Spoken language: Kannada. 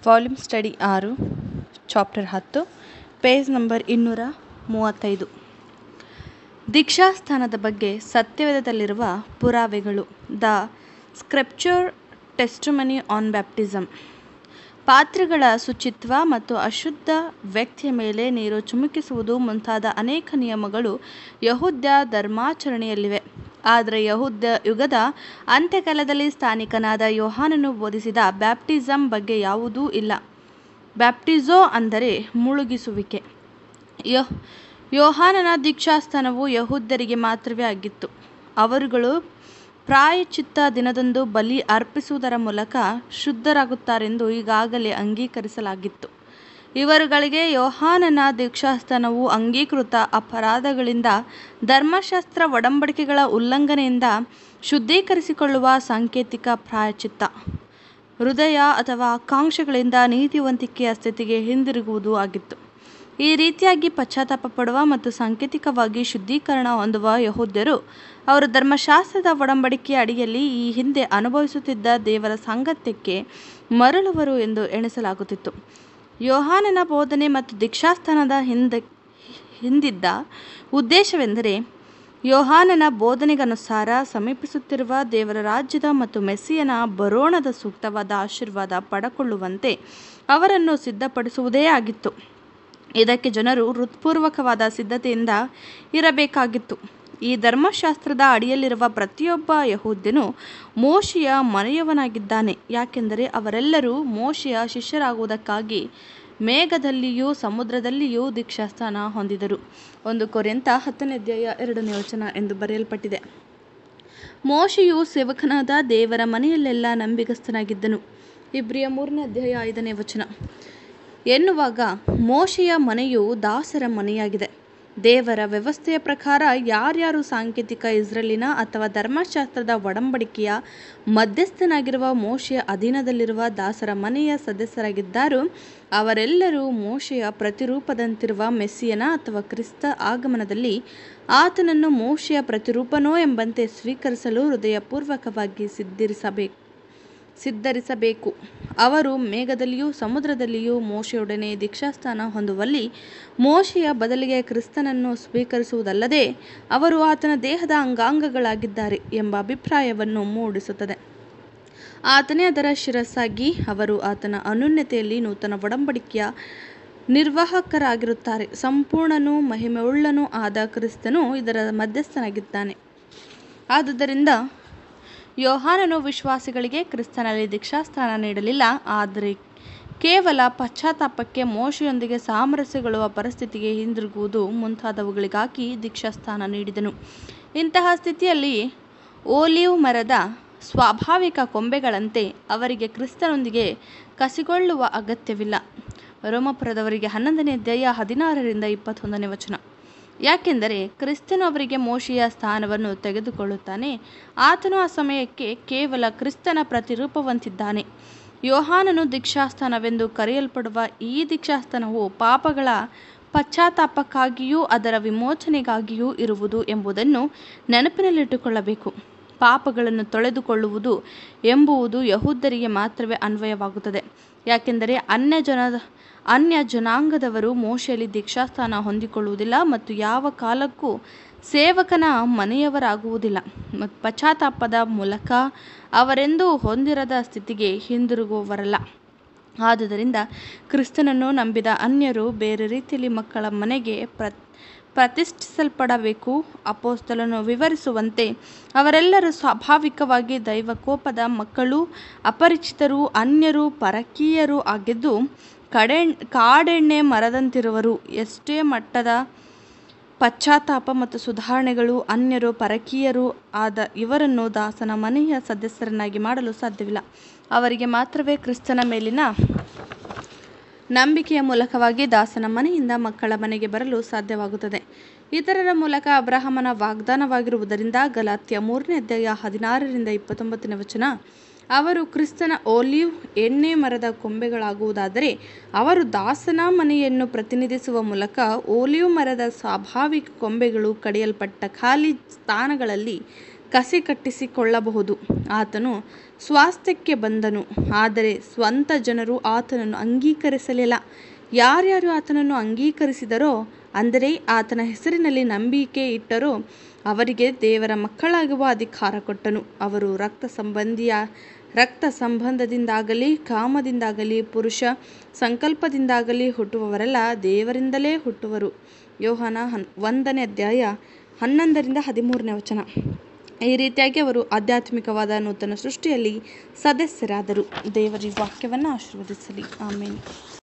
ವಾಲ್ಯೂಮ್ ಸ್ಟಡಿ ಆರು ಚಾಪ್ಟರ್ ಹತ್ತು ಪೇಜ್ ನಂಬರ್ ಇನ್ನೂರ ಮೂವತ್ತೈದು ದೀಕ್ಷಾಸ್ಥಾನದ ಬಗ್ಗೆ ಸತ್ಯವೇದದಲ್ಲಿರುವ ಪುರಾವೆಗಳು the scripture testimony on baptism ಪಾತ್ರೆಗಳ ಶುಚಿತ್ವ ಮತ್ತು ಅಶುದ್ಧ ವ್ಯಕ್ತಿಯ ಮೇಲೆ ನೀರು ಚಿಮುಕಿಸುವುದು ಮುಂತಾದ ಅನೇಕ ನಿಯಮಗಳು ಯಹೂದ್ಯ ಧರ್ಮಾಚರಣೆಯಲ್ಲಿವೆ ಆದರೆ ಯಹೂದ್ಯ ಯುಗದ ಅಂತ್ಯಕಾಲದಲ್ಲಿ ಸ್ಥಾನಿಕನಾದ ಯೋಹಾನನು ಬೋಧಿಸಿದ ಬ್ಯಾಪ್ಟಿಸಮ್ ಬಗ್ಗೆ ಯಾವುದೂ ಇಲ್ಲ ಬ್ಯಾಪ್ಟಿಸೋ ಅಂದರೆ ಮುಳುಗಿಸುವಿಕೆ ಯೋ ಯೋಹಾನನ ದೀಕ್ಷಾಸ್ಥಾನವು ಯಹೂದ್ಯರಿಗೆ ಮಾತ್ರವೇ ಆಗಿತ್ತು ಅವರುಗಳು ಪ್ರಾಯಶ್ಚಿತ್ತ ದಿನದಂದು ಬಲಿ ಅರ್ಪಿಸುವುದರ ಮೂಲಕ ಶುದ್ಧರಾಗುತ್ತಾರೆಂದು ಈಗಾಗಲೇ ಅಂಗೀಕರಿಸಲಾಗಿತ್ತು ಇವರುಗಳಿಗೆ ಯೋಹಾನನ ದೀಕ್ಷಾಸ್ಥಾನವು ಅಂಗೀಕೃತ ಅಪರಾಧಗಳಿಂದ ಧರ್ಮಶಾಸ್ತ್ರ ಒಡಂಬಡಿಕೆಗಳ ಉಲ್ಲಂಘನೆಯಿಂದ ಶುದ್ಧೀಕರಿಸಿಕೊಳ್ಳುವ ಸಾಂಕೇತಿಕ ಪ್ರಾಯಶ್ಚಿತ್ತ ಹೃದಯ ಅಥವಾ ಆಕಾಂಕ್ಷೆಗಳಿಂದ ನೀತಿವಂತಿಕೆಯ ಸ್ಥಿತಿಗೆ ಹಿಂದಿರುಗುವುದು ಆಗಿತ್ತು ಈ ರೀತಿಯಾಗಿ ಪಶ್ಚಾತ್ತಾಪ ಪಡುವ ಮತ್ತು ಸಾಂಕೇತಿಕವಾಗಿ ಶುದ್ಧೀಕರಣ ಹೊಂದುವ ಯಹೂದ್ಯರು ಅವರು ಧರ್ಮಶಾಸ್ತ್ರದ ಒಡಂಬಡಿಕೆಯ ಅಡಿಯಲ್ಲಿ ಈ ಹಿಂದೆ ಅನುಭವಿಸುತ್ತಿದ್ದ ದೇವರ ಸಾಂಗತ್ಯಕ್ಕೆ ಮರಳುವರು ಎಂದು ಎಣಿಸಲಾಗುತ್ತಿತ್ತು ಯೋಹಾನನ ಬೋಧನೆ ಮತ್ತು ದೀಕ್ಷಾಸ್ಥಾನದ ಹಿಂದೆ ಹಿಂದಿದ್ದ ಉದ್ದೇಶವೆಂದರೆ ಯೋಹಾನನ ಬೋಧನೆಗನುಸಾರ ಸಮೀಪಿಸುತ್ತಿರುವ ದೇವರ ರಾಜ್ಯದ ಮತ್ತು ಮೆಸ್ಸಿಯನ ಬರೋಣದ ಸೂಕ್ತವಾದ ಆಶೀರ್ವಾದ ಪಡಕೊಳ್ಳುವಂತೆ ಅವರನ್ನು ಸಿದ್ಧಪಡಿಸುವುದೇ ಆಗಿತ್ತು ಇದಕ್ಕೆ ಜನರು ಹೃತ್ಪೂರ್ವಕವಾದ ಸಿದ್ಧತೆಯಿಂದ ಇರಬೇಕಾಗಿತ್ತು ಈ ಧರ್ಮಶಾಸ್ತ್ರದ ಅಡಿಯಲ್ಲಿರುವ ಪ್ರತಿಯೊಬ್ಬ ಯಹೂದ್ಯನು ಮೋಶೆಯ ಮನೆಯವನಾಗಿದ್ದಾನೆ ಯಾಕೆಂದರೆ ಅವರೆಲ್ಲರೂ ಮೋಶೆಯ ಶಿಷ್ಯರಾಗುವುದಕ್ಕಾಗಿ ಮೇಘದಲ್ಲಿಯೂ ಸಮುದ್ರದಲ್ಲಿಯೂ ದೀಕ್ಷಾಸ್ಥಾನ ಹೊಂದಿದರು ಒಂದು ಕೊರೆಂತ ಹತ್ತನೇ ಅಧ್ಯಾಯ ಎರಡನೇ ವಚನ ಎಂದು ಬರೆಯಲ್ಪಟ್ಟಿದೆ ಮೋಶೆಯು ಸೇವಕನಾದ ದೇವರ ಮನೆಯಲ್ಲೆಲ್ಲ ನಂಬಿಗಸ್ತನಾಗಿದ್ದನು ಇಬ್ರಿಯ ಮೂರನೇ ಅಧ್ಯಾಯ ಐದನೇ ವಚನ ಎನ್ನುವಾಗ ಮೋಶೆಯ ಮನೆಯು ದಾಸರ ಮನೆಯಾಗಿದೆ ದೇವರ ವ್ಯವಸ್ಥೆಯ ಪ್ರಕಾರ ಯಾರ್ಯಾರು ಸಾಂಕೇತಿಕ ಇಸ್ರೇಲಿನ ಅಥವಾ ಧರ್ಮಶಾಸ್ತ್ರದ ಒಡಂಬಡಿಕೆಯ ಮಧ್ಯಸ್ಥನಾಗಿರುವ ಮೋಶೆಯ ಅಧೀನದಲ್ಲಿರುವ ದಾಸರ ಮನೆಯ ಸದಸ್ಯರಾಗಿದ್ದಾರೋ ಅವರೆಲ್ಲರೂ ಮೋಶೆಯ ಪ್ರತಿರೂಪದಂತಿರುವ ಮೆಸ್ಸಿಯನ ಅಥವಾ ಕ್ರಿಸ್ತ ಆಗಮನದಲ್ಲಿ ಆತನನ್ನು ಮೋಶೆಯ ಪ್ರತಿರೂಪನೋ ಎಂಬಂತೆ ಸ್ವೀಕರಿಸಲು ಹೃದಯಪೂರ್ವಕವಾಗಿ ಸಿದ್ಧರಿಸಬೇಕು ಸಿದ್ಧರಿಸಬೇಕು ಅವರು ಮೇಘದಲ್ಲಿಯೂ ಸಮುದ್ರದಲ್ಲಿಯೂ ಮೋಶೆಯೊಡನೆ ದೀಕ್ಷಾಸ್ಥಾನ ಹೊಂದುವಲ್ಲಿ ಮೋಶೆಯ ಬದಲಿಗೆ ಕ್ರಿಸ್ತನನ್ನು ಸ್ವೀಕರಿಸುವುದಲ್ಲದೆ ಅವರು ಆತನ ದೇಹದ ಅಂಗಾಂಗಗಳಾಗಿದ್ದಾರೆ ಎಂಬ ಅಭಿಪ್ರಾಯವನ್ನು ಮೂಡಿಸುತ್ತದೆ ಆತನೇ ಅದರ ಶಿರಸ್ಸಾಗಿ ಅವರು ಆತನ ಅನುನ್ನತೆಯಲ್ಲಿ ನೂತನ ಒಡಂಬಡಿಕೆಯ ನಿರ್ವಾಹಕರಾಗಿರುತ್ತಾರೆ ಸಂಪೂರ್ಣನೂ ಮಹಿಮೆಯುಳ್ಳನೂ ಆದ ಕ್ರಿಸ್ತನು ಇದರ ಮಧ್ಯಸ್ಥನಾಗಿದ್ದಾನೆ ಆದುದರಿಂದ ಯೋಹಾನನು ವಿಶ್ವಾಸಿಗಳಿಗೆ ಕ್ರಿಸ್ತನಲ್ಲಿ ದೀಕ್ಷಾಸ್ಥಾನ ನೀಡಲಿಲ್ಲ ಆದರೆ ಕೇವಲ ಪಶ್ಚಾತ್ತಾಪಕ್ಕೆ ಮೋಶೆಯೊಂದಿಗೆ ಸಾಮರಸ್ಯಗೊಳ್ಳುವ ಪರಿಸ್ಥಿತಿಗೆ ಹಿಂದಿರುಗುವುದು ಮುಂತಾದವುಗಳಿಗಾಗಿ ದೀಕ್ಷಾಸ್ಥಾನ ನೀಡಿದನು ಇಂತಹ ಸ್ಥಿತಿಯಲ್ಲಿ ಓಲಿವ್ ಮರದ ಸ್ವಾಭಾವಿಕ ಕೊಂಬೆಗಳಂತೆ ಅವರಿಗೆ ಕ್ರಿಸ್ತನೊಂದಿಗೆ ಕಸಿಗೊಳ್ಳುವ ಅಗತ್ಯವಿಲ್ಲ ರೋಮಪುರದವರಿಗೆ ಹನ್ನೊಂದನೇ ಅಧ್ಯಾಯ ಹದಿನಾರರಿಂದ ಇಪ್ಪತ್ತೊಂದನೇ ವಚನ ಯಾಕೆಂದರೆ ಕ್ರಿಸ್ತನು ಅವರಿಗೆ ಮೋಶೆಯ ಸ್ಥಾನವನ್ನು ತೆಗೆದುಕೊಳ್ಳುತ್ತಾನೆ ಆತನು ಆ ಸಮಯಕ್ಕೆ ಕೇವಲ ಕ್ರಿಸ್ತನ ಪ್ರತಿರೂಪವಂತಿದ್ದಾನೆ ಯೋಹಾನನು ದೀಕ್ಷಾಸ್ಥಾನವೆಂದು ಕರೆಯಲ್ಪಡುವ ಈ ದೀಕ್ಷಾಸ್ಥಾನವು ಪಾಪಗಳ ಪಶ್ಚಾತ್ತಾಪಕ್ಕಾಗಿಯೂ ಅದರ ವಿಮೋಚನೆಗಾಗಿಯೂ ಇರುವುದು ಎಂಬುದನ್ನು ನೆನಪಿನಲ್ಲಿಟ್ಟುಕೊಳ್ಳಬೇಕು ಪಾಪಗಳನ್ನು ತೊಳೆದುಕೊಳ್ಳುವುದು ಎಂಬುವುದು ಯಹೂದ್ಯರಿಗೆ ಮಾತ್ರವೇ ಅನ್ವಯವಾಗುತ್ತದೆ ಯಾಕೆಂದರೆ ಅನ್ಯ ಜನದ ಅನ್ಯ ಜನಾಂಗದವರು ಮೋಶೆಯಲ್ಲಿ ದೀಕ್ಷಾಸ್ಥಾನ ಹೊಂದಿಕೊಳ್ಳುವುದಿಲ್ಲ ಮತ್ತು ಯಾವ ಕಾಲಕ್ಕೂ ಸೇವಕನ ಮನೆಯವರಾಗುವುದಿಲ್ಲ ಮತ್ತು ಪಶ್ಚಾತ್ತಾಪದ ಮೂಲಕ ಅವರೆಂದೂ ಹೊಂದಿರದ ಸ್ಥಿತಿಗೆ ಹಿಂದಿರುಗುವವರಲ್ಲ ಆದುದರಿಂದ ಕ್ರಿಸ್ತನನ್ನು ನಂಬಿದ ಅನ್ಯರು ಬೇರೆ ರೀತಿಯಲ್ಲಿ ಮಕ್ಕಳ ಮನೆಗೆ ಪ್ರ ಪ್ರತಿಷ್ಠಿಸಲ್ಪಡಬೇಕು ಅಪೋಸ್ತಲನು ವಿವರಿಸುವಂತೆ ಅವರೆಲ್ಲರೂ ಸ್ವಾಭಾವಿಕವಾಗಿ ದೈವಕೋಪದ ಮಕ್ಕಳು ಅಪರಿಚಿತರು ಅನ್ಯರು ಪರಕೀಯರು ಆಗಿದ್ದು ಕಡೆ ಕಾಡೆಣ್ಣೆ ಮರದಂತಿರುವರು ಎಷ್ಟೇ ಮಟ್ಟದ ಪಶ್ಚಾತ್ತಾಪ ಮತ್ತು ಸುಧಾರಣೆಗಳು ಅನ್ಯರು ಪರಕೀಯರು ಆದ ಇವರನ್ನು ದಾಸನ ಮನೆಯ ಸದಸ್ಯರನ್ನಾಗಿ ಮಾಡಲು ಸಾಧ್ಯವಿಲ್ಲ ಅವರಿಗೆ ಮಾತ್ರವೇ ಕ್ರಿಸ್ತನ ಮೇಲಿನ ನಂಬಿಕೆಯ ಮೂಲಕವಾಗಿ ದಾಸನ ಮನೆಯಿಂದ ಮಕ್ಕಳ ಮನೆಗೆ ಬರಲು ಸಾಧ್ಯವಾಗುತ್ತದೆ ಇತರರ ಮೂಲಕ ಅಬ್ರಹಾಮನ ವಾಗ್ದಾನವಾಗಿರುವುದರಿಂದ ಗಲಾತ್ಯ ಮೂರನೇ ಅಧ್ಯಾಯ ಹದಿನಾರರಿಂದ ಇಪ್ಪತ್ತೊಂಬತ್ತನೇ ವಚನ ಅವರು ಕ್ರಿಸ್ತನ ಓಲಿವ್ ಎಣ್ಣೆ ಮರದ ಕೊಂಬೆಗಳಾಗುವುದಾದರೆ ಅವರು ದಾಸನ ಮನೆಯನ್ನು ಪ್ರತಿನಿಧಿಸುವ ಮೂಲಕ ಓಲಿವ್ ಮರದ ಸ್ವಾಭಾವಿಕ ಕೊಂಬೆಗಳು ಕಡಿಯಲ್ಪಟ್ಟ ಖಾಲಿ ಸ್ಥಾನಗಳಲ್ಲಿ ಕಸಿ ಕಟ್ಟಿಸಿಕೊಳ್ಳಬಹುದು ಆತನು ಸ್ವಾಸ್ಥ್ಯಕ್ಕೆ ಬಂದನು ಆದರೆ ಸ್ವಂತ ಜನರು ಆತನನ್ನು ಅಂಗೀಕರಿಸಲಿಲ್ಲ ಯಾರ್ಯಾರು ಆತನನ್ನು ಅಂಗೀಕರಿಸಿದರೋ ಅಂದರೆ ಆತನ ಹೆಸರಿನಲ್ಲಿ ನಂಬಿಕೆ ಇಟ್ಟರೋ ಅವರಿಗೆ ದೇವರ ಮಕ್ಕಳಾಗುವ ಅಧಿಕಾರ ಕೊಟ್ಟನು ಅವರು ರಕ್ತ ಸಂಬಂಧಿಯ ರಕ್ತ ಸಂಬಂಧದಿಂದಾಗಲಿ ಕಾಮದಿಂದಾಗಲಿ ಪುರುಷ ಸಂಕಲ್ಪದಿಂದಾಗಲಿ ಹುಟ್ಟುವವರಲ್ಲ ದೇವರಿಂದಲೇ ಹುಟ್ಟುವರು ಯೋಹಾನ ಹನ್ ಒಂದನೇ ಅಧ್ಯಾಯ ಹನ್ನೊಂದರಿಂದ ಹದಿಮೂರನೇ ವಚನ ಈ ರೀತಿಯಾಗಿ ಅವರು ಆಧ್ಯಾತ್ಮಿಕವಾದ ನೂತನ ಸೃಷ್ಟಿಯಲ್ಲಿ ಸದಸ್ಯರಾದರು ದೇವರ ಈ ವಾಕ್ಯವನ್ನು ಆಶೀರ್ವದಿಸಲಿ ಆಮೇಲೆ